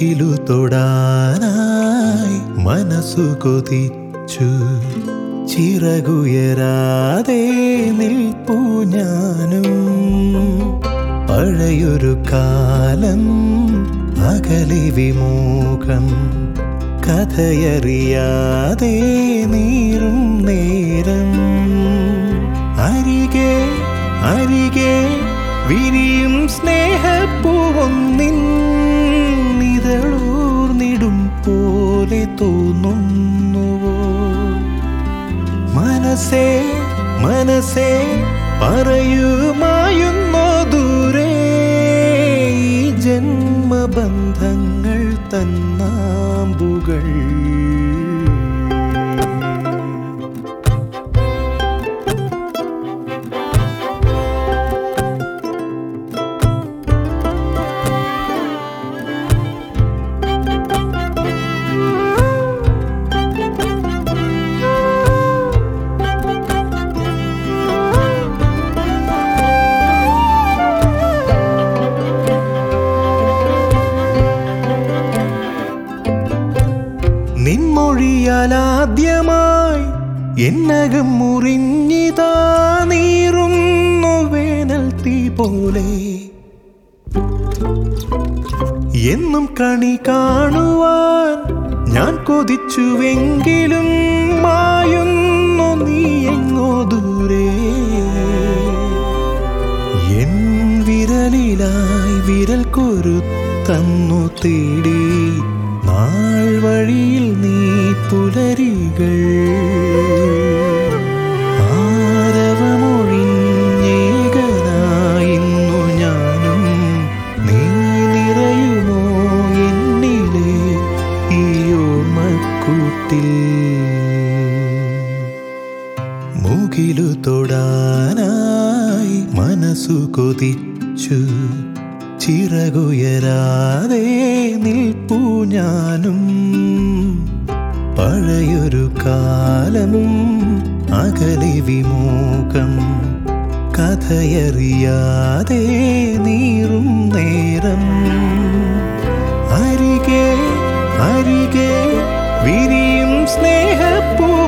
മുകിലു തൊടാനായി മനസ്സു കൊതിച്ചു ചിറകുയരാതെ നിൽപ്പൂ ഞാനും പഴയൊരു കാലം അകലെ വിമൂഖം കഥയറിയാതെ നീറും നേരം അരികെ അരികെ വിരിയും സ്നേഹപ്പൂവൊന്നിൻ നിതളൂർന്നിടും പോലെ തോന്നുന്നുവോ മനസ്സേ മനസ്സേ പറയുമായുന്നോ ദൂരെ ഈ ജന്മബന്ധങ്ങൾ തന്നാമ്പുകൾ നിൻമൊഴിയാലാദ്യമായി എന്നകം മുറിഞ്ഞിതാ നീറുന്നു വേനൽ തീ പോലെ എന്നും കണി കാണുവാൻ ഞാൻ കൊതിച്ചുവെങ്കിലും മായുന്നു നീ എങ്ങോ ദൂരെ എൻ വിരലിലായി വിരൽ കൊരുത്തന്നു തേടി നാൾ വഴിയിൽ നീ പുലരികൾ ആരവമൊഴിഞ്ഞേകനായിന്നു ഞാനും നീ നിറയുമോ എന്നിലെ ഈ ഓർമ്മക്കൂട്ടിൽ മുകിലു തൊടാനായി മനസ്സു കൊതിച്ചു ചിറകുയരാതെ നിൽപ്പൂ ഞാനും പഴയൊരു കാലം അകലെ വിമൂഖം കഥയറിയാതെ നീറും നേരം അരികെ അരികെ വിരിയും സ്നേഹപ്പൂ